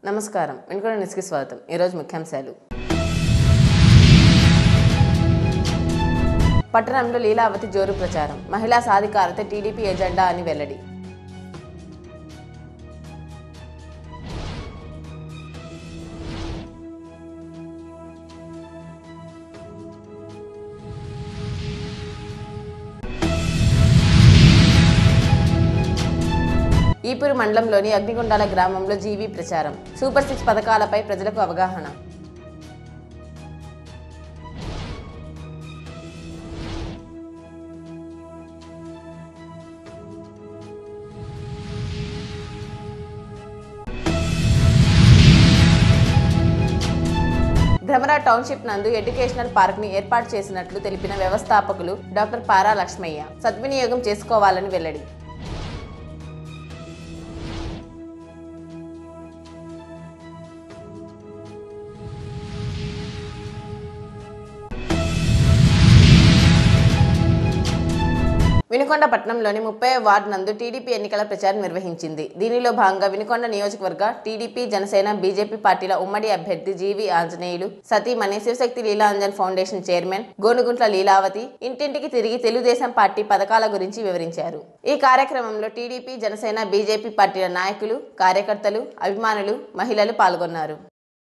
నమస్కారం వెనుకొండ న్యూస్కి స్వాగతం ఈరోజు ముఖ్యాంశాలు పట్టణంలో లీలావతి జోరు ప్రచారం మహిళా సాధికారత టీడీపీ ఎజెండా అని వెల్లడి ఈపూరు మండలంలోని అగ్నిగుండాల గ్రామంలో జీవీ ప్రచారం సూపర్ సిక్స్ పథకాలపై ప్రజలకు అవగాహన భ్రమర టౌన్షిప్ నందు ఎడ్యుకేషనల్ పార్క్ ని ఏర్పాటు చేసినట్లు తెలిపిన వ్యవస్థాపకులు డాక్టర్ పారా లక్ష్మయ్య సద్వినియోగం చేసుకోవాలని వెల్లడి వినుకొండ పట్టణంలోని ముప్పై వార్డు నందు టీడీపీ ఎన్నికల ప్రచారం నిర్వహించింది దీనిలో భాగంగా వినుకొండ నియోజకవర్గ టీడీపీ జనసేన బీజేపీ పార్టీల ఉమ్మడి అభ్యర్థి జీవి ఆంజనేయులు సతీమణి శివశక్తి లీలాంజన్ ఫౌండేషన్ చైర్మన్ గోనుగుంట్ల లీలావతి ఇంటింటికి తిరిగి తెలుగుదేశం పార్టీ పథకాల గురించి వివరించారు ఈ కార్యక్రమంలో టీడీపీ జనసేన బీజేపీ పార్టీల నాయకులు కార్యకర్తలు అభిమానులు మహిళలు పాల్గొన్నారు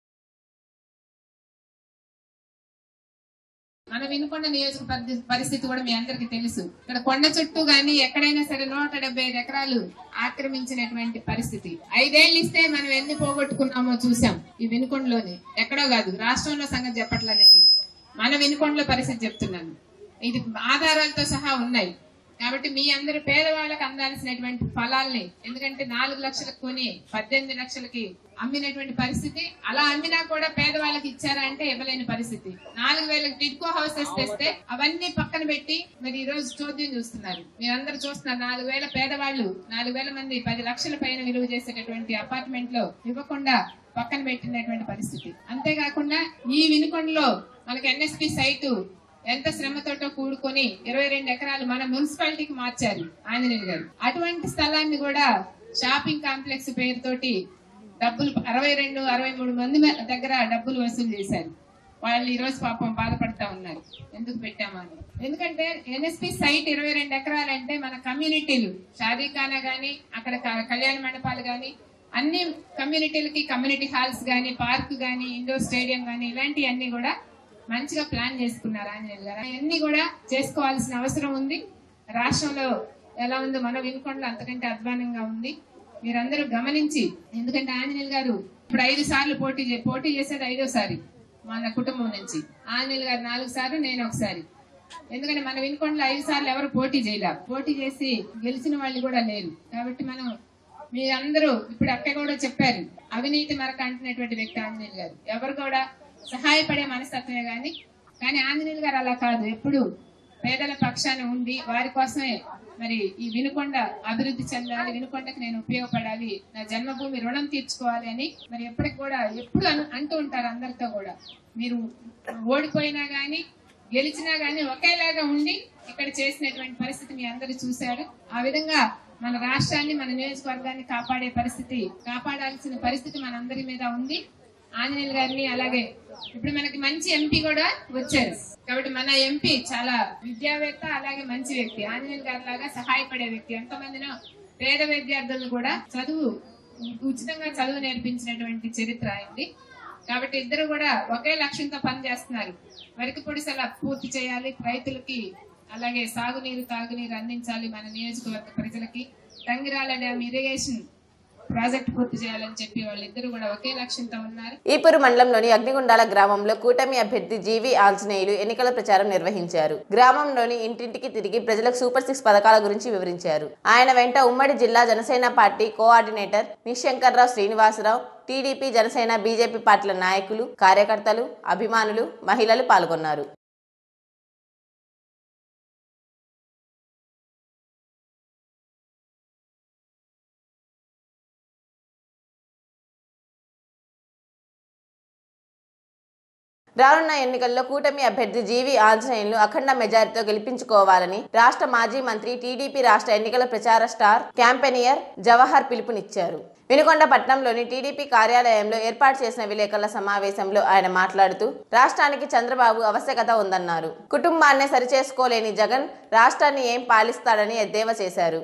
మన వినుకొండ నియోజక పరి- పరిస్థితి కూడా మీ అందరికి తెలుసు ఇక్కడ కొండ చుట్టూ గాని ఎక్కడైనా సరే నూట డెబ్బై ఐదు ఎకరాలు ఆక్రమించినటువంటి పరిస్థితి ఐదేళ్లు ఇస్తే మనం ఎన్ని పోగొట్టుకున్నామో చూసాం ఈ వినుకొండలోని ఎక్కడో కాదు రాష్ట్రంలో సంగతి చెప్పట్లేదు మన వినుకొండలో పరిస్థితి చెప్తున్నాను ఇది ఆధారాలతో సహా ఉన్నాయి కాబట్టి మీ అందరి పేదవాళ్ళకి అందాల్సినటువంటి ఫలాల్ని ఎందుకంటే నాలుగు లక్షలకు కొని పద్దెనిమిది లక్షలకి అమ్మినటువంటి పరిస్థితి అలా అమ్మినా కూడా పేదవాళ్ళకి ఇచ్చారా అంటే ఇవ్వలేని పరిస్థితి నాలుగు వేలకు టిడ్కో హౌసెస్ తెస్తే అవన్నీ పక్కన పెట్టి మరి ఈ రోజు చోద్యం చూస్తున్నారు మీరందరూ చూస్తున్నారు నాలుగు వేల పేదవాళ్ళు నాలుగు వేల మంది పది లక్షల పైన విలువ చేసేటటువంటి అపార్ట్మెంట్ లో ఇవ్వకుండా పక్కన పెట్టినటువంటి పరిస్థితి అంతేకాకుండా ఈ వినుకొండలో మనకి ఎన్ఎస్పి సైటు ఎంత శ్రమతోటో కూడుకొని ఇరవై రెండు ఎకరాలు మన మున్సిపాలిటీకి మార్చారు ఆంజనేయులు గారు అటువంటి స్థలాన్ని కూడా షాపింగ్ కాంప్లెక్స్ పేరుతోటి డబ్బులు అరవై రెండు అరవై మూడు మంది మే- దగ్గర డబ్బులు వసూలు చేశారు వాళ్ళు ఈ రోజు పాపం బాధపడతా ఉన్నారు ఎందుకు పెట్టామని ఎందుకంటే ఎన్ఎస్పి సైట్ ఇరవై రెండు ఎకరాలు అంటే మన కమ్యూనిటీలు షాదీఖానా గాని అక్కడ క- కళ్యాణ మండపాలు గాని అన్ని కమ్యూనిటీలకి కమ్యూనిటీ హాల్స్ గాని పార్క్ గాని ఇండోర్ స్టేడియం గాని ఇలాంటివన్నీ కూడా మంచిగా ప్లాన్ చేసుకున్నారు ఆంజనేయులు గారు అవన్నీ కూడా చేసుకోవాల్సిన అవసరం ఉంది రాష్ట్రంలో ఎలా ఉందో మన వినుకొండలో అంతకంటే అధ్వానంగా ఉంది మీరందరూ గమనించి ఎందుకంటే ఆంజనేయులు గారు ఇప్పుడు ఐదు సార్లు పోటీ చే- పోటీ చేసేది ఐదోసారి మన కుటుంబం నుంచి ఆంజనేయులు గారు నాలుగు సార్లు నేను ఒకసారి ఎందుకంటే మన వినుకొండలో ఐదు సార్లు ఎవరు పోటీ చేయలే పోటీ చేసి గెలిచిన వాళ్ళు కూడా లేరు కాబట్టి మనం మీరందరూ ఇప్పుడు అక్క కూడా చెప్పారు అవినీతి మరక అంటున్నటువంటి వ్యక్తి ఆంజనేయులు గారు ఎవరు కూడా సహాయపడే మనస్తత్వమే గాని కానీ ఆంజనేయులు గారు అలా కాదు ఎప్పుడు పేదల పక్షాన ఉండి వారి కోసమే మరి ఈ వినుకొండ అభివృద్ధి చెందాలి వినుకొండకి నేను ఉపయోగపడాలి నా జన్మభూమి రుణం తీర్చుకోవాలి అని మరి ఎప్పటికి కూడా ఎప్పుడు అను- అంటూ ఉంటారు అందరితో కూడా మీరు ఓడిపోయినా గానీ గెలిచినా గానీ ఒకేలాగా ఉండి ఇక్కడ చేసినటువంటి పరిస్థితి మీ అందరూ చూశారు ఆ విధంగా మన రాష్ట్రాన్ని మన నియోజకవర్గాన్ని కాపాడే పరిస్థితి కాపాడాల్సిన పరిస్థితి మనందరి మీద ఉంది ఆంజనేయులు గారిని అలాగే ఇప్పుడు మనకి మంచి ఎంపీ కూడా వచ్చారు కాబట్టి మన ఎంపీ చాలా విద్యావేత్త అలాగే మంచి వ్యక్తి ఆంజనేయులు గారి లాగా సహాయపడే వ్యక్తి ఎంతమందినో పేద విద్యార్థులను కూడా చదువు ఉచితంగా చదువు నేర్పించినటువంటి చరిత్ర అయింది కాబట్టి ఇద్దరు కూడా ఒకే లక్ష్యంతో పనిచేస్తున్నారు వరికి పొడిసెల పూర్తి చేయాలి రైతులకి అలాగే సాగునీరు తాగునీరు అందించాలి మన నియోజకవర్గ ప్రజలకి తంగిరాల డ్యామ్ ఇరిగేషన్ ప్రాజెక్ట్ పూర్తి చేయాలని చెప్పి వాళ్ళిద్దరు కూడా ఒకే లక్ష్యంతో ఉన్నారు ఈపూరు మండలంలోని అగ్నిగుండాల గ్రామంలో కూటమి అభ్యర్థి జీవి ఆంజనేయులు ఎన్నికల ప్రచారం నిర్వహించారు గ్రామంలోని ఇంటింటికి తిరిగి ప్రజలకు సూపర్ సిక్స్ పథకాల గురించి వివరించారు ఆయన వెంట ఉమ్మడి జిల్లా Janasena party coordinator Nishankarrao Srinivasarao TDP Janasena BJP పార్టీల నాయకులు కార్యకర్తలు అభిమానులు మహిళలు పాల్గొన్నారు రానున్న ఎన్నికల్లో కూటమి అభ్యర్థి జీవి ఆంజనేయులు అఖండ మెజారిటీతో గెలిపించుకోవాలని రాష్ట్ర మాజీ మంత్రి టీడీపీ రాష్ట్ర ఎన్నికల ప్రచార స్టార్ క్యాంపెనియర్ జవహర్ పిలుపునిచ్చారు వినుకొండ పట్నంలోని టీడీపీ కార్యాలయంలో ఏర్పాటు చేసిన విలేకరుల సమావేశంలో ఆయన మాట్లాడుతూ రాష్ట్రానికి చంద్రబాబు ఆవశ్యకత ఉందన్నారు కుటుంబాన్నే సరిచేసుకోలేని జగన్ రాష్ట్రాన్ని ఏం పాలిస్తాడని ఎద్దేవా చేశారు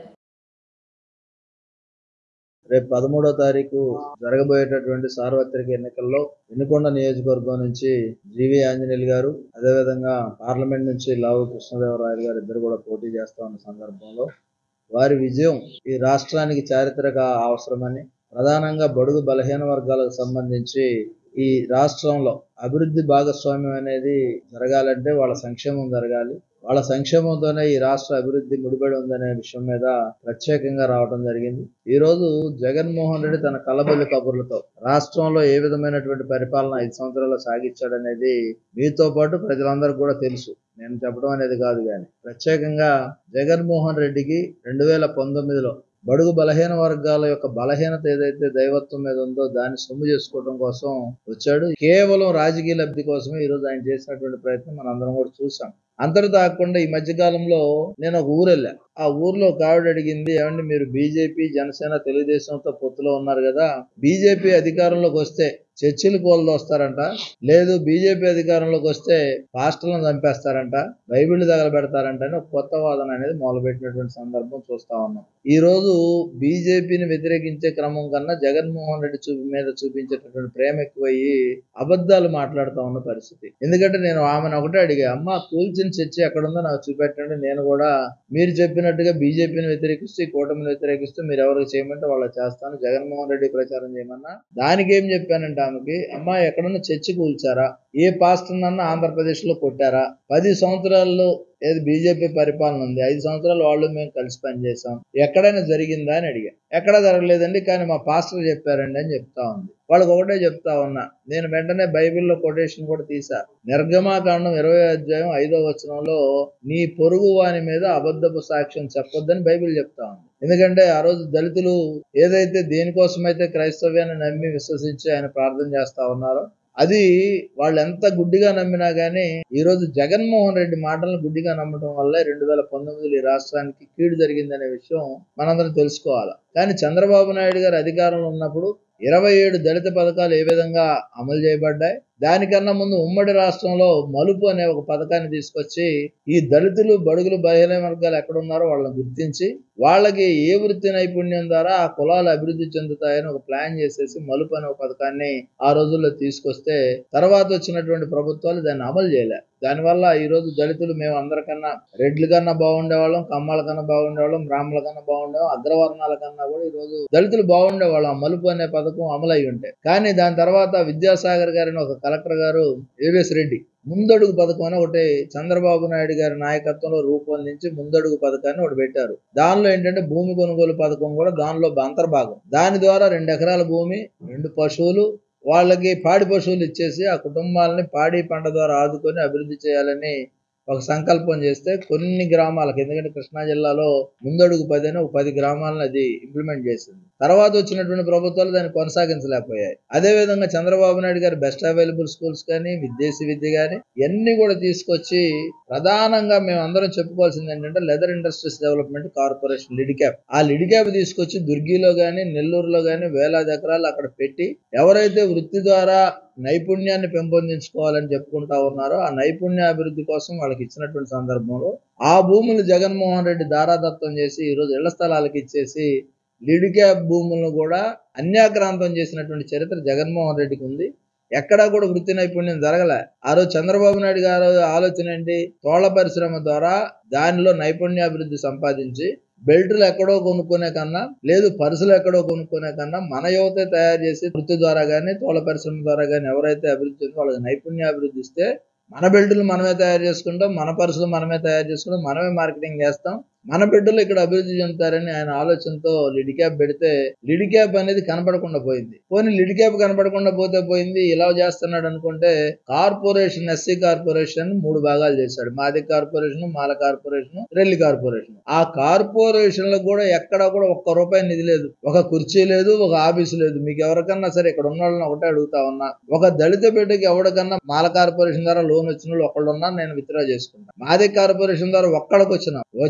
రేపు పదమూడో తారీఖు జరగబోయేటటువంటి సార్వత్రిక ఎన్నికల్లో వినుకొండ నియోజకవర్గం నుంచి జీవి ఆంజనేయులు గారు అదేవిధంగా పార్లమెంట్ నుంచి లావు కృష్ణదేవరాయలు గారు ఇద్దరు కూడా పోటీ చేస్తా ఉన్న సందర్భంలో వారి విజయం ఈ రాష్ట్రానికి చారిత్రక అవసరమని ప్రధానంగా బడుగు బలహీన వర్గాలకు సంబంధించి ఈ రాష్ట్రంలో అభివృద్ధి భాగస్వామ్యం అనేది జరగాలంటే వాళ్ళ సంక్షేమం జరగాలి వాళ్ళ సంక్షేమంతోనే ఈ రాష్ట్ర అభివృద్ధి ముడిపడి ఉందనే విషయం మీద ప్రత్యేకంగా రావడం జరిగింది ఈ రోజు జగన్మోహన్ రెడ్డి తన కలబొల్లి కబుర్లతో రాష్ట్రంలో ఏ విధమైనటువంటి పరిపాలన ఐదు సంవత్సరాలు సాగించాడనేది మీతో పాటు ప్రజలందరికీ కూడా తెలుసు నేను చెప్పడం అనేది కాదు కానీ ప్రత్యేకంగా జగన్మోహన్ రెడ్డికి రెండు వేల పంతొమ్మిదిలో బడుగు బలహీన వర్గాల యొక్క బలహీనత ఏదైతే దైవత్వం మీద ఉందో దాన్ని సొమ్ము చేసుకోవడం కోసం వచ్చాడు కేవలం రాజకీయ లబ్ధి కోసమే ఈ రోజు ఆయన చేసినటువంటి ప్రయత్నం మనం అందరం కూడా చూసాం అంతటితో కాకుండా ఈ మధ్య కాలంలో నేను ఒక ఊరు వెళ్ళా ఆ ఊర్లో ఒక ఆవిడ అడిగింది ఏమండి మీరు బీజేపీ జనసేన తెలుగుదేశంతో పొత్తులో ఉన్నారు కదా బీజేపీ అధికారంలోకి వస్తే చర్చిలు కోల్దొస్తారంట లేదు బీజేపీ అధికారంలోకి వస్తే పాస్టర్లను చంపేస్తారంట బైబిల్ తగలబెడతారంట అని ఒక కొత్త వాదన అనేది మొదలుపెట్టినటువంటి సందర్భం చూస్తా ఉన్నాం ఈ రోజు బీజేపీని వ్యతిరేకించే క్రమం కన్నా జగన్మోహన్ రెడ్డి చూపి మీద చూపించేటటువంటి ప్రేమ ఎక్కువయ్యి అబద్ధాలు మాట్లాడుతూ ఉన్న పరిస్థితి ఎందుకంటే నేను ఆమెను ఒకటే అడిగా అమ్మ కూల్చిన చర్చి ఎక్కడుందో నాకు చూపెట్టండి నేను కూడా మీరు చెప్పినట్టుగా బీజేపీని వ్యతిరేకిస్తూ ఈ కూటమిని వ్యతిరేకిస్తూ మీరు ఎవరికి చేయమంటే వాళ్ళకి చేస్తాను జగన్మోహన్ రెడ్డి ప్రచారం చేయమన్నా దానికి ఏం చెప్పానంటే ఆమెకి అమ్మా ఎక్కడన్నా చర్చి కూల్చారా ఏ పాస్టర్ అన్న ఆంధ్రప్రదేశ్ లో కొట్టారా పది సంవత్సరాల్లో ఏది బీజేపీ పరిపాలన ఉంది ఐదు సంవత్సరాలు వాళ్ళు మేము కలిసి పనిచేసాం ఎక్కడైనా జరిగిందా అని అడిగా ఎక్కడా జరగలేదండి కానీ మా పాస్టర్ చెప్పారండి అని చెప్తా ఉంది వాళ్ళకి ఒకటే చెప్తా ఉన్నా నేను వెంటనే బైబిల్లో కొటేషన్ కూడా తీసా నిర్గమాకాండం ఇరవై అధ్యాయం ఐదో వచనంలో నీ పొరుగు వాని మీద అబద్ధపు సాక్ష్యం చెప్పొద్దని బైబిల్ చెప్తా ఉంది ఎందుకంటే ఆ రోజు దళితులు ఏదైతే దేనికోసమైతే క్రైస్తవ్యాన్ని నమ్మి విశ్వసించి ఆయన ప్రార్థన చేస్తా ఉన్నారో అది వాళ్ళు ఎంత గుడ్డిగా నమ్మినా గానీ ఈ రోజు జగన్మోహన్ రెడ్డి మాటలను గుడ్డిగా నమ్మటం వల్ల రెండు వేల పంతొమ్మిదిలో ఈ రాష్ట్రానికి కీడు జరిగిందనే విషయం మనందరం తెలుసుకోవాలి కానీ చంద్రబాబు నాయుడు గారు అధికారంలో ఉన్నప్పుడు ఇరవై ఏడు దళిత పథకాలు ఏ విధంగా అమలు చేయబడ్డాయి దానికన్నా ముందు ఉమ్మడి రాష్ట్రంలో మలుపు అనే ఒక పథకాన్ని తీసుకొచ్చి ఈ దళితులు బడుగులు బలహీన వర్గాలు ఎక్కడ ఉన్నారో వాళ్ళని గుర్తించి వాళ్ళకి ఏ వృత్తి నైపుణ్యం ద్వారా ఆ కులాలు అభివృద్ధి చెందుతాయని ఒక ప్లాన్ చేసేసి మలుపు అనే ఒక పథకాన్ని ఆ రోజుల్లో తీసుకొస్తే తర్వాత వచ్చినటువంటి ప్రభుత్వాలు దాన్ని అమలు చేయలే దానివల్ల ఈ రోజు దళితులు మేము అందరికన్నా రెడ్ల కన్నా బాగుండేవాళ్ళం కమ్మల కన్నా బాగుండేవాళ్ళం బ్రాహ్మణుల కన్నా బాగుండేవాళ్ళం అగ్రవర్ణాల కన్నా కూడా ఈ రోజు దళితులు బాగుండేవాళ్ళం ఆ మలుపు అనే పథకం అమలై ఉంటే కానీ దాని తర్వాత విద్యాసాగర్ గారిని ఒక కలెక్టర్ గారు ఏవిఎస్ రెడ్డి ముందడుగు పథకం అని ఒకటి చంద్రబాబు నాయుడు గారి నాయకత్వంలో రూపొందించి ముందడుగు పథకాన్ని ఒకటి పెట్టారు దానిలో ఏంటంటే భూమి కొనుగోలు పథకం కూడా దానిలో అంతర్భాగం దాని ద్వారా రెండు ఎకరాల భూమి రెండు పశువులు వాళ్ళకి పాడి పశువులు ఇచ్చేసి ఆ కుటుంబాలని పాడి పంట ద్వారా ఆదుకొని అభివృద్ధి చేయాలని ఒక సంకల్పం చేస్తే కొన్ని గ్రామాలకు ఎందుకంటే కృష్ణా జిల్లాలో ముందడుగు పది అని ఒక పది గ్రామాలను అది ఇంప్లిమెంట్ చేసింది తర్వాత వచ్చినటువంటి ప్రభుత్వాలు దాన్ని కొనసాగించలేకపోయాయి అదే విధంగా చంద్రబాబు నాయుడు గారు బెస్ట్ అవైలబుల్ స్కూల్స్ కానీ విదేశీ విద్య కానీ ఇవన్నీ కూడా తీసుకొచ్చి ప్రధానంగా మేము అందరం చెప్పుకోవాల్సింది ఏంటంటే leather industries development corporation LIDCAP ఆ లిడిక్యాప్ తీసుకొచ్చి దుర్గిలో కానీ నెల్లూరులో కానీ వేలాది ఎకరాలు అక్కడ పెట్టి ఎవరైతే వృత్తి ద్వారా నైపుణ్యాన్ని పెంపొందించుకోవాలని చెప్పుకుంటా ఉన్నారో ఆ నైపుణ్య అభివృద్ధి కోసం వాళ్ళకి ఇచ్చినటువంటి సందర్భంలో ఆ భూములు జగన్మోహన్ రెడ్డి దారాదత్తం చేసి ఈరోజు ఇళ్ల స్థలాలకు ఇచ్చేసి లిడ్ క్యాప్ భూములను కూడా అన్యాక్రాంతం చేసినటువంటి చరిత్ర జగన్మోహన్ రెడ్డికి ఉంది ఎక్కడా కూడా వృత్తి నైపుణ్యం జరగలే ఆ రోజు చంద్రబాబు నాయుడు గారు ఆలోచన ఏంటి తోళ్ల పరిశ్రమ ద్వారా దానిలో నైపుణ్యాభివృద్ధి సంపాదించి బెల్టులు ఎక్కడో కొనుక్కునే కన్నా లేదు పర్సులు ఎక్కడో కొనుక్కునే కన్నా మన యువతే తయారు చేసి వృత్తి ద్వారా కానీ తోళ్ల పరిశ్రమ ద్వారా కానీ ఎవరైతే అభివృద్ధి చెందో వాళ్ళకి నైపుణ్యాభివృద్ధి ఇస్తే మన బెల్టులు మనమే తయారు చేసుకుంటాం మన పర్సులు మనమే తయారు చేసుకుంటాం మనమే మార్కెటింగ్ చేస్తాం మన బిడ్డలు ఇక్కడ అభివృద్ధి చెందుతారని ఆయన ఆలోచనతో లిడ్ క్యాప్ పెడితే లిడ్ క్యాప్ అనేది కనపడకుండా పోయింది పోనీ లిడ్ క్యాప్ కనపడకుండా పోతే పోయింది ఇలా చేస్తున్నాడు అనుకుంటే కార్పొరేషన్ ఎస్సీ కార్పొరేషన్ మూడు భాగాలు చేశాడు మాది corporation Mala corporation Relli corporation ఆ కార్పొరేషన్ లో కూడా ఎక్కడ కూడా ఒక్క రూపాయి నిధి లేదు ఒక కుర్చీ లేదు ఒక ఆఫీసు లేదు మీకు ఎవరికన్నా సరే ఇక్కడ ఉన్న వాళ్ళని ఒకటే అడుగుతా ఉన్నా ఒక దళిత బిడ్డకి ఎవరికన్నా మాల కార్పొరేషన్ ద్వారా లోన్ వచ్చిన వాళ్ళు ఒకళ్ళు ఉన్నా నేను విత్డ్రా చేసుకుంటా మాది కార్పొరేషన్ ద్వారా ఒక్కడికి వచ్చిన వచ్చినా కానీ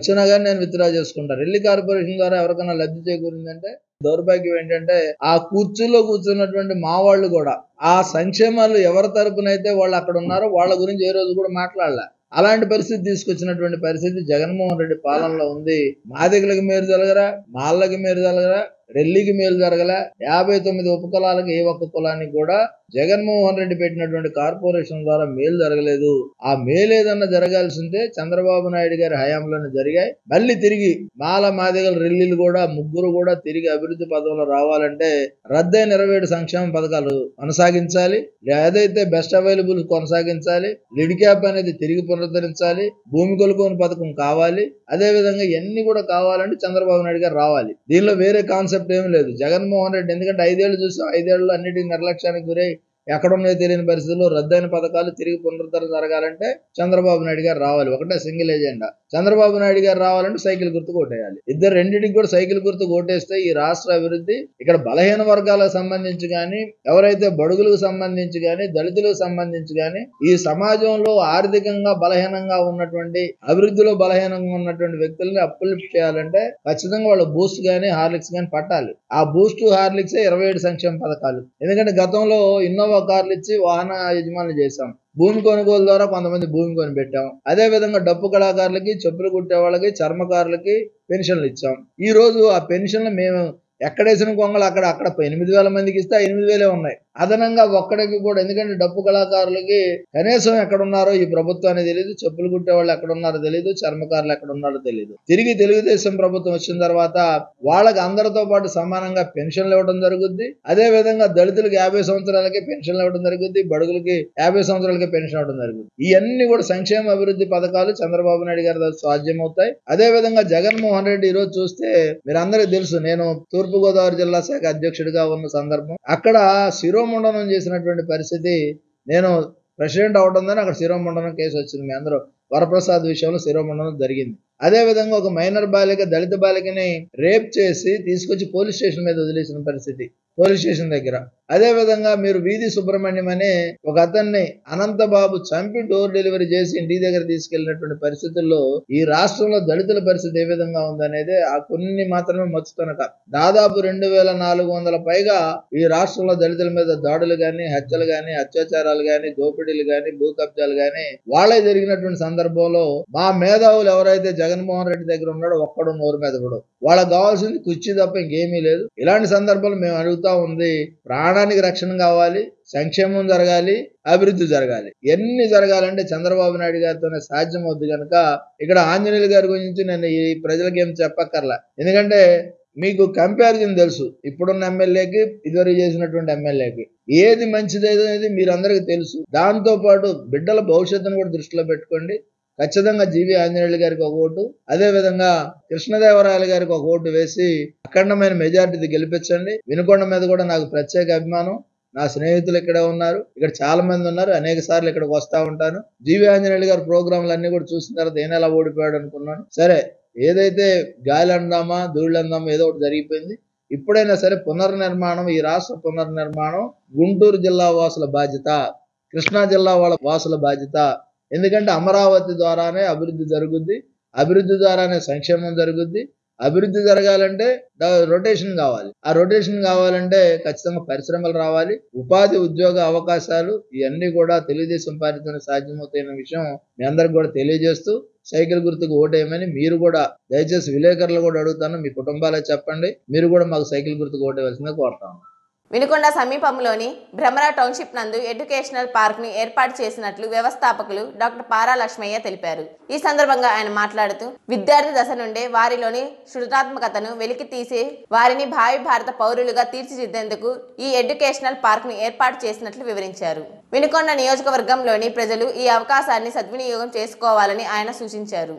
నేను విత్డ్రా చేసుకుంటా రెల్లి కార్పొరేషన్ ద్వారా ఎవరికైనా లబ్ధి చేకూరిందంటే దౌర్భాగ్యం ఏంటంటే ఆ కుర్చీలో కూర్చున్నటువంటి మా వాళ్ళు కూడా ఆ సంక్షేమాలు ఎవరి తరపునైతే వాళ్ళు అక్కడ ఉన్నారో వాళ్ళ గురించి ఏ రోజు కూడా మాట్లాడలే అలాంటి పరిస్థితి తీసుకొచ్చినటువంటి పరిస్థితి జగన్మోహన్ రెడ్డి పాలనలో ఉంది మాదిగలకు మేలు జరగరా మాళ్ళకి మేలు జరగరా రెల్లికి మేలు జరగల యాభై తొమ్మిది ఉపకులాలకు ఏ ఒక్క కులానికి కూడా జగన్మోహన్ రెడ్డి పెట్టినటువంటి కార్పొరేషన్ ద్వారా మేలు జరగలేదు ఆ మేలు ఏదన్నా జరగాల్సిందే చంద్రబాబు నాయుడు గారి హయాంలోనే జరిగాయి మళ్ళీ తిరిగి మాల మాదిగల రెల్లిలు కూడా ముగ్గురు కూడా తిరిగి అభివృద్ధి పదంలో రావాలంటే రద్దయిన ఇరవై ఏడు సంక్షేమ పథకాలు కొనసాగించాలి ఏదైతే బెస్ట్ అవైలబుల్ కొనసాగించాలి లిడ్ క్యాప్ అనేది తిరిగి పునరుద్ధరించాలి భూమి కొనుగోలు పథకం కావాలి అదే విధంగా ఇవన్నీ కూడా కావాలంటే చంద్రబాబు నాయుడు గారు రావాలి దీనిలో వేరే కాన్సెప్ట్ ఏమీ లేదు జగన్మోహన్ రెడ్డి ఎందుకంటే ఐదేళ్లు చూసాం ఐదేళ్లు అన్నిటికీ నిర్లక్ష్యానికి గురై ఎక్కడున్నాయో తెలియని పరిస్థితుల్లో రద్దయిన పథకాలు తిరిగి పునరుద్ధరణ జరగాలంటే చంద్రబాబు నాయుడు గారు రావాలి ఒకటే సింగిల్ ఏజెండా చంద్రబాబు నాయుడు గారు రావాలంటే సైకిల్ గుర్తు కొట్టేయాలి ఇద్దరు రెండింటికి కూడా సైకిల్ గుర్తు కొట్టేస్తే ఈ రాష్ట్ర అభివృద్ధి ఇక్కడ బలహీన వర్గాలకు సంబంధించి కానీ ఎవరైతే బడుగులకు సంబంధించి కానీ దళితులకు సంబంధించి కానీ ఈ సమాజంలో ఆర్థికంగా బలహీనంగా ఉన్నటువంటి అభివృద్ధిలో బలహీనంగా ఉన్నటువంటి వ్యక్తుల్ని అప్లిఫ్ట్ చేయాలంటే ఖచ్చితంగా వాళ్ళు బూస్ట్ గానీ హార్లిక్స్ గానీ పట్టాలి ఆ బూస్ట్ హార్లిక్స్ ఇరవై ఏడు సంక్షేమ పథకాలు ఎందుకంటే గతంలో ఇన్నోవా కార్లు ఇచ్చి వాహన యజమానులు చేశాం భూమి కొనుగోలు ద్వారా కొంతమంది భూమి కొని పెట్టాం అదే విధంగా డప్పు కళాకారులకి చెప్పులు కుట్టే వాళ్ళకి చర్మకారులకి పెన్షన్లు ఇచ్చాం ఈ రోజు ఆ పెన్షన్లు మేము ఎక్కడేసిన కొంగలు అక్కడ అక్కడ ఎనిమిది వేల మందికి ఇస్తే ఆ ఎనిమిది వేలే ఉన్నాయి అదనంగా ఒక్కడికి కూడా ఎందుకంటే డప్పు కళాకారులకి కనీసం ఎక్కడున్నారో ఈ ప్రభుత్వానికి తెలియదు చెప్పులు కుట్టే వాళ్ళు ఎక్కడున్నారో తెలియదు చర్మకారులు ఎక్కడున్నారో తెలియదు తిరిగి తెలుగుదేశం ప్రభుత్వం వచ్చిన తర్వాత వాళ్ళకి అందరితో పాటు సమానంగా పెన్షన్లు ఇవ్వడం జరుగుద్ది అదే విధంగా దళితులకు యాభై సంవత్సరాలకి పెన్షన్లు ఇవ్వడం జరుగుద్ది బడుగులకి యాభై సంవత్సరాలకి పెన్షన్ ఇవ్వడం జరుగుతుంది ఇవన్నీ కూడా సంక్షేమ అభివృద్ధి పథకాలు చంద్రబాబు నాయుడు గారి ద్వారా సాధ్యమవుతాయి అదే విధంగా జగన్మోహన్ రెడ్డి ఈ రోజు చూస్తే మీరందరికీ తెలుసు నేను తూర్పు గోదావరి జిల్లా శాఖ అధ్యక్షుడిగా ఉన్న సందర్భం అక్కడ శిరోముండనం చేసినటువంటి పరిస్థితి నేను ప్రెసిడెంట్ అవడంతో అక్కడ శిరోముండనం కేసు వచ్చింది మీ అందరూ వరప్రసాద్ విషయంలో శిరోముండనం జరిగింది అదే విధంగా ఒక మైనర్ బాలిక దళిత బాలికని రేప్ చేసి తీసుకొచ్చి పోలీస్ స్టేషన్ మీద వదిలేసిన పరిస్థితి పోలీస్ స్టేషన్ దగ్గర అదే విధంగా మీరు వీధి సుబ్రహ్మణ్యం అనే ఒక అతన్ని అనంతబాబు చంపి డోర్ డెలివరీ చేసి ఇంటి దగ్గర తీసుకెళ్లినటువంటి పరిస్థితుల్లో ఈ రాష్ట్రంలో దళితుల పరిస్థితి ఏ విధంగా ఉందనేది ఆ కొన్ని మాత్రమే మచ్చుతనక దాదాపు రెండు వేల నాలుగు వందల పైగా ఈ రాష్ట్రంలో దళితుల మీద దాడులు గాని హత్యలు గాని అత్యాచారాలు గాని దోపిడీలు గాని భూ కబ్జాలు గాని వాళ్ళే జరిగినటువంటి సందర్భంలో మా మేధావులు ఎవరైతే జగన్మోహన్ రెడ్డి దగ్గర ఉన్నాడో ఒక్కడు నోరు మీద కూడా వాళ్ళకి కావాల్సింది కుర్చీ తప్ప ఇంకేమీ లేదు ఇలాంటి సందర్భాలు మేము అడుగుతా ఉంది ప్రాణానికి రక్షణ కావాలి సంక్షేమం జరగాలి అభివృద్ధి జరగాలి ఎన్ని జరగాలంటే చంద్రబాబు నాయుడు గారితోనే సాధ్యం అవుద్ది కనుక ఇక్కడ ఆంజనేయులు గారి గురించి నేను ఈ ప్రజలకు ఏం చెప్పక్కర్లా ఎందుకంటే మీకు కంపారిజన్ తెలుసు ఇప్పుడున్న ఎమ్మెల్యేకి ఇదివరకు చేసినటువంటి ఎమ్మెల్యేకి ఏది మంచిది అనేది మీరందరికీ తెలుసు దాంతో పాటు బిడ్డల భవిష్యత్తును కూడా దృష్టిలో పెట్టుకోండి ఖచ్చితంగా జీవి ఆంజనేయులు గారికి ఒక ఓటు అదే విధంగా కృష్ణదేవరాయలు గారికి ఒక ఓటు వేసి అఖండమైన మెజార్టీ గెలిపించండి వినుకొండ మీద కూడా నాకు ప్రత్యేక అభిమానం నా స్నేహితులు ఇక్కడే ఉన్నారు ఇక్కడ చాలా మంది ఉన్నారు అనేక సార్లు ఇక్కడికి వస్తా ఉంటాను జీవి ఆంజనేయులు గారి ప్రోగ్రాంలు అన్ని కూడా చూసిన తర్వాత ఏం ఎలా ఓడిపోయాడు అనుకున్నాను సరే ఏదైతే గాలి అందామా ధూళి అందామా ఏదో ఒకటి జరిగిపోయింది ఇప్పుడైనా సరే పునర్నిర్మాణం ఈ రాష్ట్ర పునర్నిర్మాణం గుంటూరు జిల్లా వాసుల బాధ్యత కృష్ణా జిల్లా వాళ్ళ వాసుల బాధ్యత ఎందుకంటే అమరావతి ద్వారానే అభివృద్ధి జరుగుద్ది అభివృద్ధి ద్వారానే సంక్షేమం జరుగుద్ది అభివృద్ధి జరగాలంటే రొటేషన్ కావాలి ఆ రొటేషన్ కావాలంటే ఖచ్చితంగా పరిశ్రమలు రావాలి ఉపాధి ఉద్యోగ అవకాశాలు ఇవన్నీ కూడా తెలుగుదేశం పార్టీతోనే సాధ్యమవుతాయన్న విషయం మీ అందరికి కూడా తెలియజేస్తూ సైకిల్ గుర్తుకు ఓటేయమని మీరు కూడా దయచేసి విలేకరులు కూడా అడుగుతాను మీ కుటుంబాలే చెప్పండి మీరు కూడా మాకు సైకిల్ గుర్తుకు ఓటేయవలసిందిగా కోరుతాను వినుకొండ సమీపంలోని భ్రమర టౌన్షిప్ నందు ఎడ్యుకేషనల్ పార్క్ ని ఏర్పాటు చేసినట్లు వ్యవస్థాపకులు డాక్టర్ పారా లక్ష్మయ్య తెలిపారు ఈ సందర్భంగా ఆయన మాట్లాడుతూ విద్యార్థి దశ నుండే వారిలోని సృజనాత్మకతను వెలికి తీసి వారిని భావి భారత పౌరులుగా తీర్చిదిద్దేందుకు ఈ ఎడ్యుకేషనల్ పార్క్ ని ఏర్పాటు చేసినట్లు వివరించారు వినుకొండ నియోజకవర్గంలోని ప్రజలు ఈ అవకాశాన్ని సద్వినియోగం చేసుకోవాలని ఆయన సూచించారు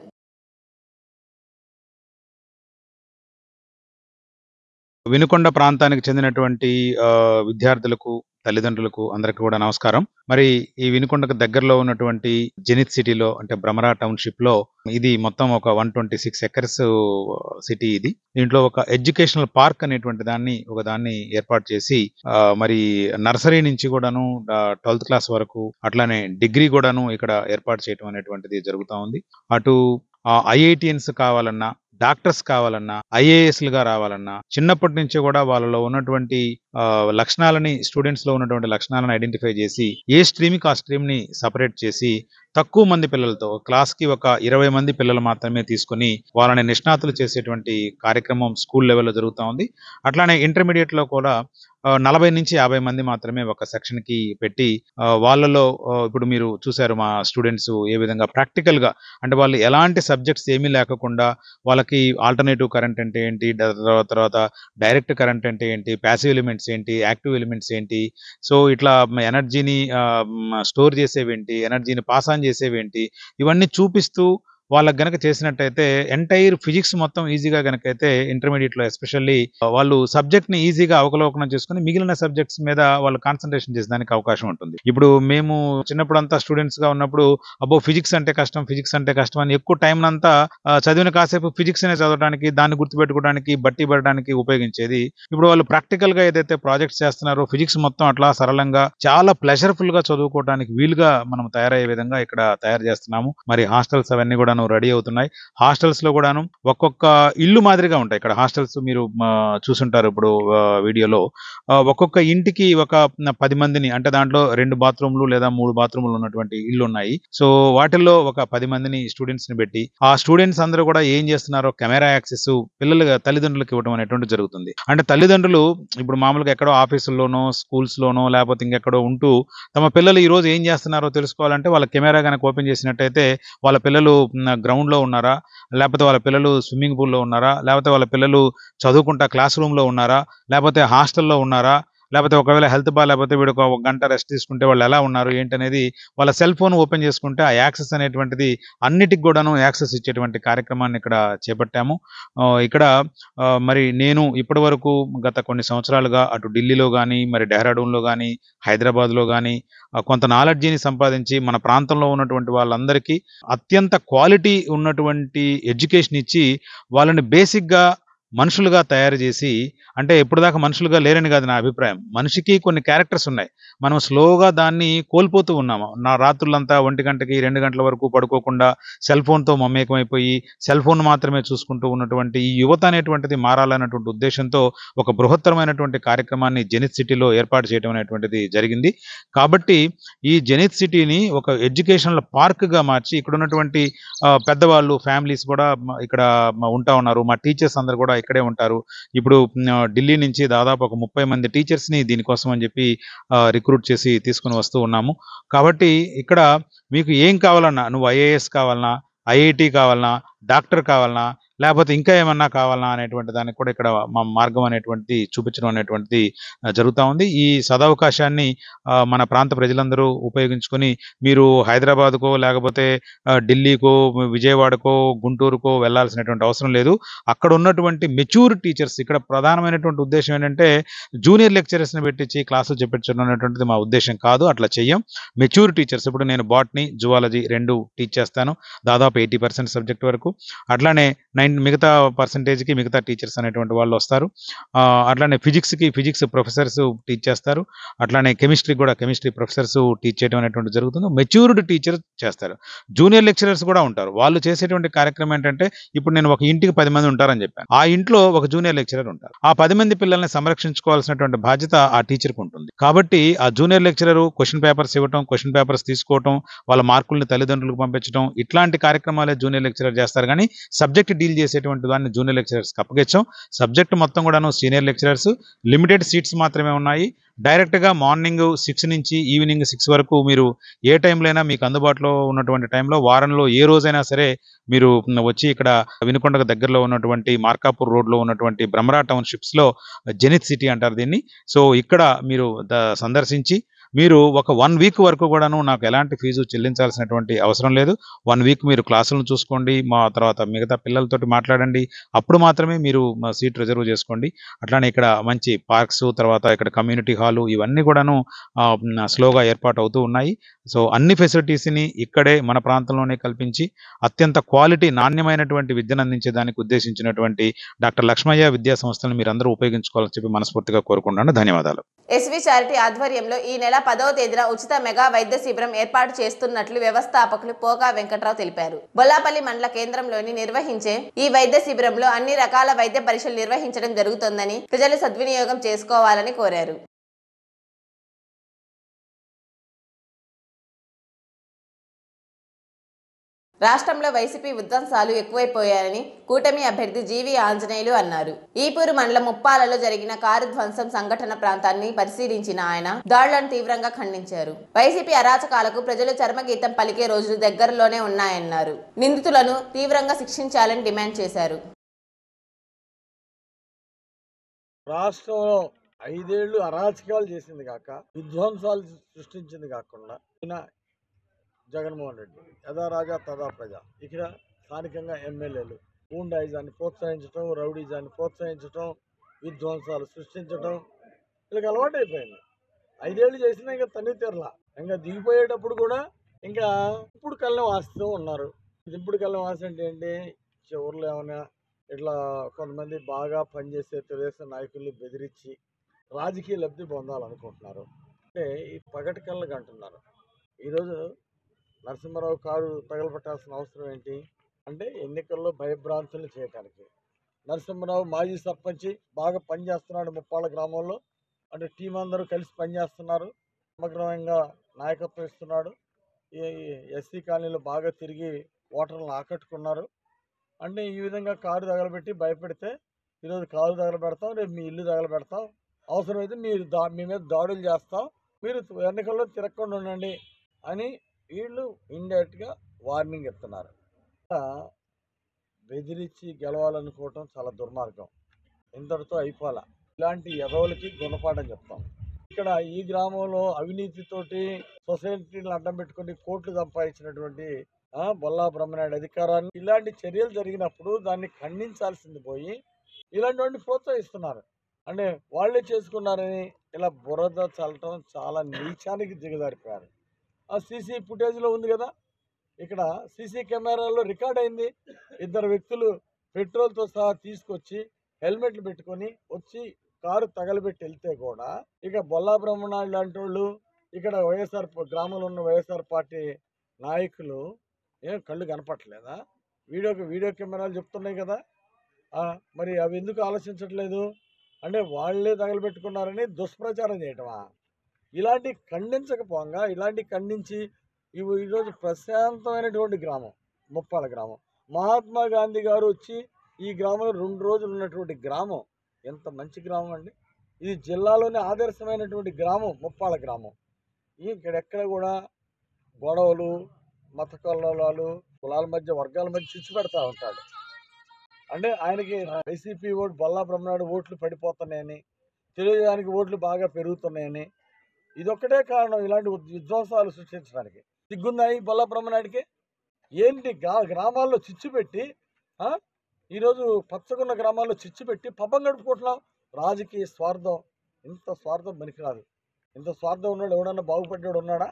వినుకొండ ప్రాంతానికి చెందినటువంటి ఆ, విద్యార్థులకు తల్లిదండ్రులకు అందరికీ కూడా నమస్కారం మరి ఈ వినుకొండకు దగ్గరలో ఉన్నటువంటి జెనిత్ సిటీలో అంటే భ్రమరా టౌన్షిప్ లో ఇది మొత్తం ఒక one twenty six acres city ఇది దీంట్లో ఒక ఎడ్యుకేషనల్ పార్క్ అనేటువంటి దాన్ని ఒక దాన్ని ఏర్పాటు చేసి ఆ, మరి నర్సరీ నుంచి కూడాను ట్వెల్త్ క్లాస్ వరకు అట్లానే డిగ్రీ కూడాను ఇక్కడ ఏర్పాటు చేయడం అనేటువంటిది జరుగుతా ఉంది అటు ఐఐటిఎన్స్ కావాలన్నా డాక్టర్స్ కావాలన్నా ఐఏఎస్లుగా రావాలన్నా చిన్నప్పటి నుంచి కూడా వాళ్ళలో ఉన్నటువంటి ఆ, లక్షణాలని స్టూడెంట్స్ లో ఉన్నటువంటి లక్షణాలను ఐడెంటిఫై చేసి ఏ స్ట్రీమ్కి ఆ స్ట్రీమ్ ని సపరేట్ చేసి తక్కువ మంది పిల్లలతో క్లాస్ కి ఒక ఇరవై మంది పిల్లలు మాత్రమే తీసుకొని వాళ్ళని నిష్ణాతులు చేసేటువంటి కార్యక్రమం స్కూల్ లెవెల్లో జరుగుతూ ఉంది అట్లానే ఇంటర్మీడియట్ లో కూడా ఆ, నలభై నుంచి యాభై మంది మాత్రమే ఒక సెక్షన్ కి పెట్టి ఆ, వాళ్ళలో ఆ, ఇప్పుడు మీరు చూశారు మా స్టూడెంట్స్ ఏ విధంగా ప్రాక్టికల్ గా అంటే వాళ్ళు ఎలాంటి సబ్జెక్ట్స్ ఏమీ లేకుండా వాళ్ళకి ఆల్టర్నేటివ్ కరెంట్ అంటే ఏంటి ద- తర్వాత తర్వాత డైరెక్ట్ కరెంట్ అంటే ఏంటి ప్యాసివ్ ఎలిమెంట్స్ ఏంటి యాక్టివ్ ఎలిమెంట్స్ ఏంటి సో ఇట్లా ఎనర్జీని స్టోర్ చేసేవి ఏంటి ఎనర్జీని పాస్ ఆన్ చేసేవి ఏంటి ఇవన్నీ చూపిస్తూ వాళ్ళకి గనక చేసినట్టయితే ఎంటైర్ ఫిజిక్స్ మొత్తం ఈజీగా గనకైతే ఇంటర్మీడియట్ లో ఎస్పెషల్లీ వాళ్ళు సబ్జెక్ట్ ని ఈజీగా అవకలోకనం చేసుకుని మిగిలిన సబ్జెక్ట్స్ మీద వాళ్ళు కాన్సన్ట్రేషన్ చేసేదానికి అవకాశం ఉంటుంది ఇప్పుడు మేము చిన్నప్పుడు అంతా స్టూడెంట్స్ గా ఉన్నప్పుడు అబ్బో ఫిజిక్స్ అంటే కష్టం ఫిజిక్స్ అంటే కష్టం అని ఎక్కువ టైం అంతా ఆ, చదివిన కాసేపు ఫిజిక్స్ నే చదవడానికి దాన్ని గుర్తుపెట్టుకోవడానికి బట్టి పడడానికి ఉపయోగించేది ఇప్పుడు వాళ్ళు ప్రాక్టికల్ గా ఏదైతే ప్రాజెక్ట్స్ చేస్తున్నారో ఫిజిక్స్ మొత్తం అట్లా సరళంగా చాలా ప్లెజర్ఫుల్ గా చదువుకోవడానికి వీలుగా మనం తయారయ్యే విధంగా ఇక్కడ తయారు చేస్తున్నాము మరి హాస్టల్స్ అవన్నీ కూడాను రెడీ అవుతున్నాయి హాస్టల్స్ లో కూడాను ఒక్కొక్క ఇల్లు మాదిరిగా ఉంటాయి ఇక్కడ హాస్టల్స్ మీరు ఆ, చూసుంటారు ఇప్పుడు ఆ, వీడియోలో ఆ, ఒక్కొక్క ఇంటికి ఒక పది మందిని అంటే దాంట్లో రెండు బాత్రూమ్లు లేదా మూడు బాత్రూమ్లు ఉన్నటువంటి ఇల్లు ఉన్నాయి సో వాటిల్లో ఒక పది మందిని స్టూడెంట్స్ ని పెట్టి ఆ స్టూడెంట్స్ అందరూ కూడా ఏం చేస్తున్నారో కెమెరా యాక్సెస్ పిల్లలు తల్లిదండ్రులకు ఇవ్వడం అనేటువంటి జరుగుతుంది అంటే తల్లిదండ్రులు ఇప్పుడు మామూలుగా ఎక్కడో ఆఫీసుల్లోనో స్కూల్స్ లోనో లేకపోతే ఇంకెక్కడో ఉంటూ తమ పిల్లలు ఈ రోజు ఏం చేస్తున్నారో తెలుసుకోవాలంటే వాళ్ళ కెమెరా కనుక ఓపెన్ చేసినట్టయితే వాళ్ళ పిల్లలు గ్రౌండ్ లో ఉన్నారా లేకపోతే వాళ్ళ పిల్లలు స్విమ్మింగ్ పూల్ లో ఉన్నారా లేకపోతే వాళ్ళ పిల్లలు చదువుకుంటా క్లాస్ రూమ్ లో ఉన్నారా లేకపోతే హాస్టల్లో ఉన్నారా లేకపోతే ఒకవేళ హెల్త్ బాగాలేకపోతే వీడు ఒక ఒక గంట రెస్ట్ తీసుకుంటే వాళ్ళు ఎలా ఉన్నారు ఏంటనేది వాళ్ళ సెల్ ఫోన్ ఓపెన్ చేసుకుంటే ఆ యాక్సెస్ అనేటువంటిది అన్నిటికి కూడాను యాక్సెస్ ఇచ్చేటువంటి కార్యక్రమాన్ని ఇక్కడ చేపట్టాము ఆ, ఇక్కడ ఆ, మరి నేను ఇప్పటి వరకు గత కొన్ని సంవత్సరాలుగా అటు ఢిల్లీలో కానీ మరి డెహ్రాడూన్లో కానీ హైదరాబాద్లో కానీ కొంత నాలెడ్జిని సంపాదించి మన ప్రాంతంలో ఉన్నటువంటి వాళ్ళందరికీ అత్యంత క్వాలిటీ ఉన్నటువంటి ఎడ్యుకేషన్ ఇచ్చి వాళ్ళని బేసిక్గా మనుషులుగా తయారు చేసి అంటే ఇప్పుడు దాకా మనుషులుగా లేరని కాదు నా అభిప్రాయం మనిషికి కొన్ని క్యారెక్టర్స్ ఉన్నాయి మనం స్లోగా దాన్ని కోల్పోతూ ఉన్నాము నా రాత్రులంతా ఒంటి గంటకి రెండు గంటల వరకు పడుకోకుండా సెల్ ఫోన్తో మమేకమైపోయి సెల్ ఫోన్ మాత్రమే చూసుకుంటూ ఉన్నటువంటి ఈ యువత అనేటువంటిది మారాలన్నటువంటి ఉద్దేశంతో ఒక బృహత్తరమైనటువంటి కార్యక్రమాన్ని జెనిత్ సిటీలో ఏర్పాటు చేయడం అనేటువంటిది జరిగింది కాబట్టి ఈ జెనిత్ సిటీని ఒక ఎడ్యుకేషనల్ పార్క్గా మార్చి ఇక్కడ ఉన్నటువంటి ఆ, పెద్దవాళ్ళు ఫ్యామిలీస్ కూడా మ- ఇక్కడ మ- ఉంటా ఉన్నారు మా టీచర్స్ అందరు కూడా ఇక్కడే ఉంటారు ఇప్పుడు మ్, ఢిల్లీ నుంచి దాదాపు ఒక ముప్పై మంది టీచర్స్ ని దీనికోసం అని చెప్పి రిక్రూట్ చేసి తీసుకుని వస్తూ ఉన్నాము కాబట్టి ఇక్కడ మీకు ఏం కావాలన్నా నువ్వు ఐఏఎస్ కావాలన్నా ఐఐటి కావాలన్నా డాక్టర్ కావాలన్నా లేకపోతే ఇంకా ఏమన్నా కావాలన్నా అనేటువంటి దానికి కూడా ఇక్కడ మా మార్గం అనేటువంటిది చూపించడం అనేటువంటిది ఆ, జరుగుతూ ఉంది ఈ సదవకాశాన్ని ఆ, మన ప్రాంత ప్రజలందరూ ఉపయోగించుకొని మీరు హైదరాబాద్కో లేకపోతే ఆ, ఢిల్లీకో విజయవాడకో గుంటూరుకో వెళ్ళాల్సినటువంటి అవసరం లేదు అక్కడ ఉన్నటువంటి మెచ్యూర్ టీచర్స్ ఇక్కడ ప్రధానమైనటువంటి ఉద్దేశం ఏంటంటే జూనియర్ లెక్చరర్స్ని పెట్టించి క్లాసులు చెప్పించడం అనేటువంటిది మా ఉద్దేశం కాదు అట్లా చెయ్యం మెచ్యూర్ టీచర్స్ ఇప్పుడు నేను బాట్నీ జువాలజీ రెండు టీచ్ చేస్తాను దాదాపు ఎయిటీ పర్సెంట్ సబ్జెక్ట్ వరకు అట్లానే నైన్ మిగతా పర్సంటేజ్కి మిగతా టీచర్స్ అనేటువంటి వాళ్ళు వస్తారు ఆ, అట్లానే ఫిజిక్స్కి ఫిజిక్స్ ప్రొఫెసర్స్ టీచ్ చేస్తారు అట్లానే కెమిస్ట్రీ కూడా కెమిస్ట్రీ ప్రొఫెసర్స్ టీచ్ చేయడం అనేటువంటి జరుగుతుంది మెచ్యూర్డ్ టీచర్ చేస్తారు జూనియర్ లెక్చరర్స్ కూడా ఉంటారు వాళ్ళు చేసేటువంటి కార్యక్రమం ఏంటంటే ఇప్పుడు నేను ఒక ఇంటికి పది మంది ఉంటారని చెప్పాను ఆ ఇంట్లో ఒక జూనియర్ లెక్చరర్ ఉంటారు ఆ పది మంది పిల్లల్ని సంరక్షించుకోవాల్సినటువంటి బాధ్యత ఆ టీచర్కి ఉంటుంది కాబట్టి ఆ జూనియర్ లెక్చరర్ క్వశ్చన్ పేపర్స్ ఇవ్వటం క్వశ్చన్ పేపర్స్ తీసుకోవటం వాళ్ళ మార్కుల్ని తల్లిదండ్రులకు పంపించడం ఇట్లాంటి కార్యక్రమాలే జూనియర్ లెక్చరర్ చేస్తారు కానీ సబ్జెక్ట్ డీల్ చేసేటువంటి దాన్ని జూనియర్ లెక్చరర్స్ అప్పగించాం సబ్జెక్ట్ మొత్తం కూడాను సీనియర్ లెక్చరర్స్ లిమిటెడ్ సీట్స్ మాత్రమే ఉన్నాయి డైరెక్ట్ గా మార్నింగ్ సిక్స్ నుంచి ఈవినింగ్ సిక్స్ వరకు మీరు ఏ టైంలో అయినా మీకు అందుబాటులో ఉన్నటువంటి టైంలో వారంలో ఏ రోజైనా సరే మీరు వచ్చి ఇక్కడ వినుకొండకు దగ్గరలో ఉన్నటువంటి మార్కాపూర్ రోడ్ లో ఉన్నటువంటి భ్రమరా టౌన్షిప్స్ లో జెనిత్ సిటీ అంటారు దీన్ని సో ఇక్కడ మీరు ద- సందర్శించి మీరు ఒక వన్ వీక్ వరకు కూడాను నాకు ఎలాంటి ఫీజు చెల్లించాల్సినటువంటి అవసరం లేదు వన్ వీక్ మీరు క్లాసులను చూసుకోండి మా తర్వాత మిగతా పిల్లలతోటి మాట్లాడండి అప్పుడు మాత్రమే మీరు మా సీట్ రిజర్వ్ చేసుకోండి అట్లానే ఇక్కడ మంచి పార్క్స్ తర్వాత ఇక్కడ కమ్యూనిటీ హాలు ఇవన్నీ కూడాను ఆ, మ్, స్లోగా ఏర్పాటు అవుతూ ఉన్నాయి సో అన్ని ఫెసిలిటీస్ని ఇక్కడే మన ప్రాంతంలోనే కల్పించి అత్యంత క్వాలిటీ నాణ్యమైనటువంటి విద్యను అందించేదానికి ఉద్దేశించినటువంటి డాక్టర్ లక్ష్మయ్య విద్యా సంస్థలను మీరు అందరూ ఉపయోగించుకోవాలని చెప్పి మనస్ఫూర్తిగా కోరుకుంటున్నాను ధన్యవాదాలు ఎస్వి చారిటీ ఆధ్వర్యంలో ఈ నెల పదవ తేదీన ఉచిత మెగా వైద్య శిబిరం ఏర్పాటు చేస్తున్నట్లు వ్యవస్థాపకులు పోగా వెంకట్రావు తెలిపారు బొల్లాపల్లి మండల కేంద్రంలోని నిర్వహించే ఈ వైద్య శిబిరంలో అన్ని రకాల వైద్య పరీక్షలు నిర్వహించడం జరుగుతోందని ప్రజలు సద్వినియోగం చేసుకోవాలని కోరారు రాష్ట్రంలో వైసీపీ విధ్వంసాలు ఎక్కువైపోయాయని కూటమి అభ్యర్థి జీవి ఆంజనేయులు అన్నారు ఈపూరు మండలం ముప్పాలలో జరిగిన కారు ధ్వంసం సంఘటన ప్రాంతాన్ని పరిశీలించిన ఆయన దాడులను తీవ్రంగా ఖండించారు వైసీపీ అరాచకాలకు ప్రజలు చర్మగీతం పలికే రోజులు దగ్గరలోనే ఉన్నాయన్నారు నిందితులను తీవ్రంగా శిక్షించాలని డిమాండ్ చేశారు రాష్ట్రంలో ఐదేళ్లు అరాచకాలు చేసింది కాక విధ్వంసాలు సృష్టించింది కాకుండా ఈయన జగన్మోహన్ రెడ్డి యథా రాజా తదా ప్రజ ఇక్కడ స్థానికంగా ఎమ్మెల్యేలు గూండాయిజాన్ని ప్రోత్సహించడం రౌడీజాన్ని ప్రోత్సహించడం విధ్వంసాలు సృష్టించడం వీళ్ళకి అలవాటు అయిపోయింది ఐదేళ్లు చేసినా ఇంకా తన్ని తీరలా ఇంకా దిగిపోయేటప్పుడు కూడా ఇంకా ఇప్పుడు కళ్ళం వాస్తూ ఉన్నారు ఇప్పుడు కళ్ళం వాసి అంటే ఏంటి చివరిలో ఏమైనా ఇట్లా కొంతమంది బాగా పనిచేసే తెలుగుదేశం నాయకుల్ని బెదిరించి రాజకీయ లబ్ధి పొందాలనుకుంటున్నారు అంటే ఈ పగటి కళ్ళకి అంటున్నారు ఈరోజు నరసింహారావు కారు తగలబెట్టాల్సిన అవసరం ఏంటి అంటే ఎన్నికల్లో భయభ్రాంతులు చేయటానికి నరసింహారావు మాజీ సర్పంచి బాగా పనిచేస్తున్నాడు ముప్పాళ్ళ గ్రామంలో అంటే టీం అందరూ కలిసి పనిచేస్తున్నారు సమగ్రంగా నాయకత్వం ఇస్తున్నాడు ఈ ఎస్సీ కాలనీలో బాగా తిరిగి ఓటర్లను ఆకట్టుకున్నారు అంటే ఈ విధంగా కారు తగలబెట్టి భయపెడితే ఈరోజు కారు తగలబెడతాం రేపు మీ ఇల్లు తగలబెడతాం అవసరమైతే మీరు దా మీ మీద దాడులు చేస్తాం మీరు ఎన్నికల్లో తిరగకుండా ఉండండి అని వీళ్ళు ఇండైరెక్ట్గా వార్నింగ్ ఇస్తున్నారు ఇలా బెదిరించి గెలవాలనుకోవటం చాలా దుర్మార్గం ఇంతటితో అయిపోవాల ఇలాంటి ఎదవులకి గుణపాఠం చెప్తాం ఇక్కడ ఈ గ్రామంలో అవినీతితోటి సొసైటీలను అడ్డం పెట్టుకొని కోట్లు సంపాదించినటువంటి ఆ, బొల్లా బ్రహ్మనాయుడు అధికారాన్ని ఇలాంటి చర్యలు జరిగినప్పుడు దాన్ని ఖండించాల్సింది పోయి ఇలాంటివన్నీ ప్రోత్సహిస్తున్నారు అంటే వాళ్ళే చేసుకున్నారని ఇలా బురద చల్లటం చాలా నీచానికి దిగజారిపోయారు ఆ సీసీ ఫుటేజ్లో ఉంది కదా ఇక్కడ సీసీ కెమెరాలో రికార్డ్ అయింది ఇద్దరు వ్యక్తులు పెట్రోల్తో సహా తీసుకొచ్చి హెల్మెట్లు పెట్టుకొని వచ్చి కారు తగలబెట్టి వెళ్తే కూడా ఇక బొల్లా బ్రహ్మనాయుడు లాంటి వాళ్ళు ఇక్కడ వైఎస్ఆర్ ప- గ్రామంలో ఉన్న వైఎస్ఆర్ పార్టీ నాయకులు ఏం కళ్ళు కనపట్లేదా వీడియో వీడియో కెమెరాలు చెప్తున్నాయి కదా ఆ, మరి అవి ఎందుకు ఆలోచించట్లేదు అంటే వాళ్ళే తగలబెట్టుకున్నారని దుష్ప్రచారం చేయటమా ఇలాంటి ఖండించకపోగా ఇలాంటి ఖండించి ఇవి ఈరోజు ప్రశాంతమైనటువంటి గ్రామం ముప్పాల గ్రామం మహాత్మా గాంధీ గారు వచ్చి ఈ గ్రామంలో రెండు రోజులు ఉన్నటువంటి గ్రామం ఎంత మంచి గ్రామం అండి ఇది జిల్లాలోనే ఆదర్శమైనటువంటి గ్రామం ముప్పాల గ్రామం ఈ ఇక్కడ ఎక్కడ కూడా గొడవలు మత కల్లోలాలు కులాల మధ్య వర్గాల మధ్య చిచ్చు పెడతా ఉంటాడు అంటే ఆయనకి వైసీపీ ఓటు బొల్లా బ్రహ్మనాయుడు ఓట్లు పడిపోతున్నాయని తెలుగుదేశానికి ఓట్లు బాగా పెరుగుతున్నాయని ఇదొక్కటే కారణం ఇలాంటి ఉద్- విధ్వంసాలు సృష్టించడానికి సిగ్గుందాయి బొల్లా బ్రహ్మనాయుడికి ఏంటి గా గ్రామాల్లో చిచ్చు పెట్టి ఆ? ఈరోజు పచ్చగున్న గ్రామాల్లో చిచ్చు పెట్టి పబ్బం గడుపుకుంటున్నాం రాజకీయ స్వార్థం ఇంత స్వార్థం పనికిరాదు ఇంత స్వార్థం ఉన్నాడు ఎవడన్నా బాగుపడ్డాడు ఉన్నాడా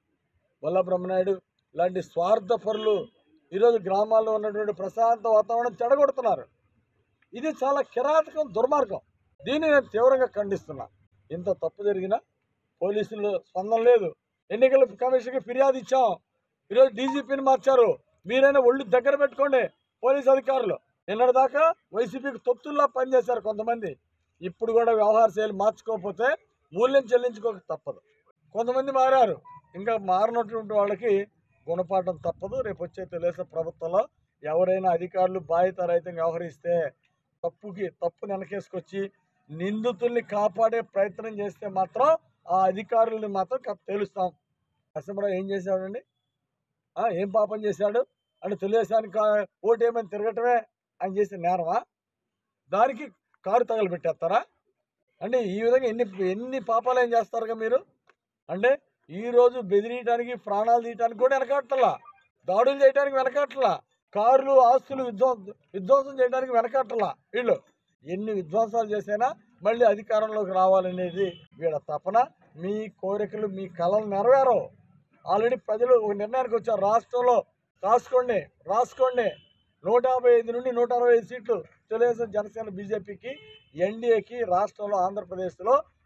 బొల్ల బ్రహ్మనాయుడు ఇలాంటి స్వార్థపరులు ఈరోజు గ్రామాల్లో ఉన్నటువంటి ప్రశాంత వాతావరణం చెడగొడుతున్నారు ఇది చాలా కిరాతకం దుర్మార్గం దీన్ని నేను తీవ్రంగా ఖండిస్తున్నా ఇంత తప్పు జరిగినా పోలీసులు స్పందన లేదు ఎన్నికల కమిషన్కి ఫిర్యాదు ఇచ్చాం ఈరోజు డీజీపీని మార్చారు మీరైనా ఒళ్ళు దగ్గర పెట్టుకోండి పోలీస్ అధికారులు నిన్నటిదాకా వైసీపీకి తొత్తుల్లా పనిచేశారు కొంతమంది ఇప్పుడు కూడా వ్యవహార శైలి మార్చుకోకపోతే మూల్యం చెల్లించుకోక తప్పదు కొంతమంది మారారు ఇంకా మారినటువంటి వాళ్ళకి గుణపాఠం తప్పదు రేపు వచ్చే తెలుగుదేశం ప్రభుత్వంలో ఎవరైనా అధికారులు బాధ్యతారహితంగా వ్యవహరిస్తే తప్పుకి తప్పు వెనకేసుకొచ్చి నిందితుల్ని కాపాడే ప్రయత్నం చేస్తే మాత్రం ఆ అధికారుల్ని మాత్రం క- తేలుస్తాం నరసింహరావు ఏం చేశాడండి ఆ, ఏం పాపం చేశాడు అంటే తెలుగుదేశానికి కా- ఓటేమని తిరగటమే ఆయన చేసిన నేరమా దానికి కారు తగలబెట్టేస్తారా అంటే ఈ విధంగా ఎన్ని ఎన్ని పాపాలు ఏం చేస్తారుగా మీరు అంటే ఈ రోజు బెదిరియటానికి ప్రాణాలు తీయటానికి కూడా వెనకాటలా దాడులు చేయడానికి వెనకాటలా కార్లు ఆస్తులు విధ్వంస విధ్వంసం చేయడానికి వెనకాటలా వీళ్ళు ఎన్ని విధ్వంసాలు చేసినా మళ్ళీ అధికారంలోకి రావాలనేది వీళ్ళ తపన మీ కోరికలు మీ కళలు నెరవేరవు ఆల్రెడీ ప్రజలు ఒక నిర్ణయానికి వచ్చారు రాష్ట్రంలో రాసుకోండి రాసుకోండి నూట యాభై ఐదు నుండి నూట అరవై ఐదు సీట్లు తెలుగుదేశం జనసేన బీజేపీకి ఎన్డీఏకి రాష్ట్రంలో ఆంధ్రప్రదేశ్లో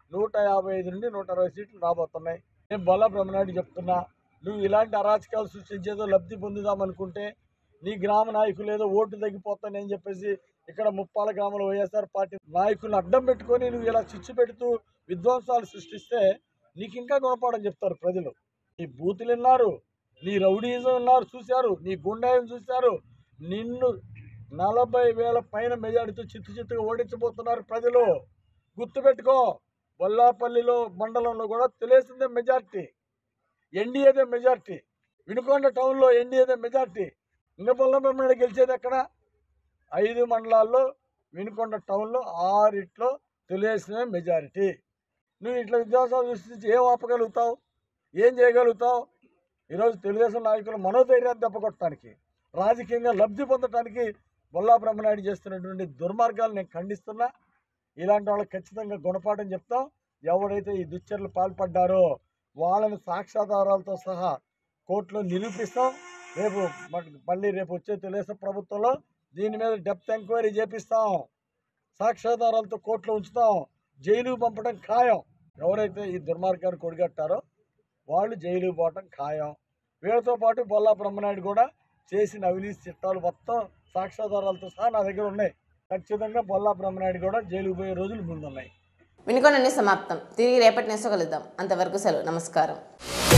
నూట యాభై ఐదు నుండి నూట అరవై సీట్లు రాబోతున్నాయి నేను బొల్ల బ్రహ్మనాయుడు చెప్తున్నా నువ్వు ఇలాంటి అరాచకాలు సృష్టించేదో లబ్ధి పొందుదామనుకుంటే నీ గ్రామ నాయకులు ఏదో ఓటు తగ్గిపోతానని చెప్పేసి ఇక్కడ ముప్పాల గ్రామంలో వైఎస్ఆర్ పార్టీ నాయకులను అడ్డం పెట్టుకొని నువ్వు ఇలా చిచ్చు పెడుతూ విధ్వంసాలు సృష్టిస్తే నీకు ఇంకా గుణపాఠం చెప్తారు ప్రజలు నీ బూతులు విన్నారు నీ రౌడీజం ఉన్నారు చూశారు నీ గుండాయం చూశారు నిన్ను నలభై వేల పైన మెజారిటీతో చిత్తు చిత్తుగా ఓడించబోతున్నారు ప్రజలు గుర్తుపెట్టుకో బొల్లాపల్లిలో మండలంలో కూడా తెలిసిందే మెజార్టీ ఎన్డీఏదే మెజార్టీ వినుకొండ టౌన్లో ఎన్డీఏదే మెజార్టీ ఇంకా బొల్లబొమ్మడి గెలిచేది ఎక్కడ ఐదు మండలాల్లో వినుకొండ టౌన్లో ఆరిట్లో తెలియసిన మెజారిటీ నువ్వు ఇట్లా విద్యాసాలు సృష్టించి ఏం ఆపగలుగుతావు ఏం చేయగలుగుతావు ఈరోజు తెలుగుదేశం నాయకులు మనోధైర్యాన్ని దెబ్బకొట్టడానికి రాజకీయంగా లబ్ధి పొందడానికి బొల్లా బ్రహ్మనాయుడు చేస్తున్నటువంటి దుర్మార్గాలు నేను ఖండిస్తున్నా ఇలాంటి వాళ్ళకి ఖచ్చితంగా గుణపాఠం చెప్తాం ఎవరైతే ఈ దుశ్చర్యలు పాల్పడ్డారో వాళ్ళని సాక్ష్యాధారాలతో సహా కోర్టులో నిరూపిస్తాం రేపు మ- మళ్ళీ రేపు వచ్చే తెలుగుదేశం ప్రభుత్వంలో దీని మీద డెప్త్ ఎంక్వైరీ చేపిస్తాం సాక్ష్యాధారాలతో కోర్టులో ఉంచుతాం జైలు పంపడం ఖాయం ఎవరైతే ఈ దుర్మార్గాన్ని కొడిగట్టారో వాళ్ళు జైలు పోవటం ఖాయం వీళ్ళతో పాటు బొల్లా బ్రహ్మనాయుడు కూడా చేసిన అవినీతి చిట్టాలు మొత్తం సాక్ష్యాధారాలతో సహా నా దగ్గర ఉన్నాయి ఖచ్చితంగా బొల్లా బ్రహ్మనాయుడు కూడా జైలుకు పోయే రోజులు ముందున్నాయి వినుకొండని సమాప్తం తిరిగి రేపటి నెస కలుద్దాం అంతవరకు సెలవు నమస్కారం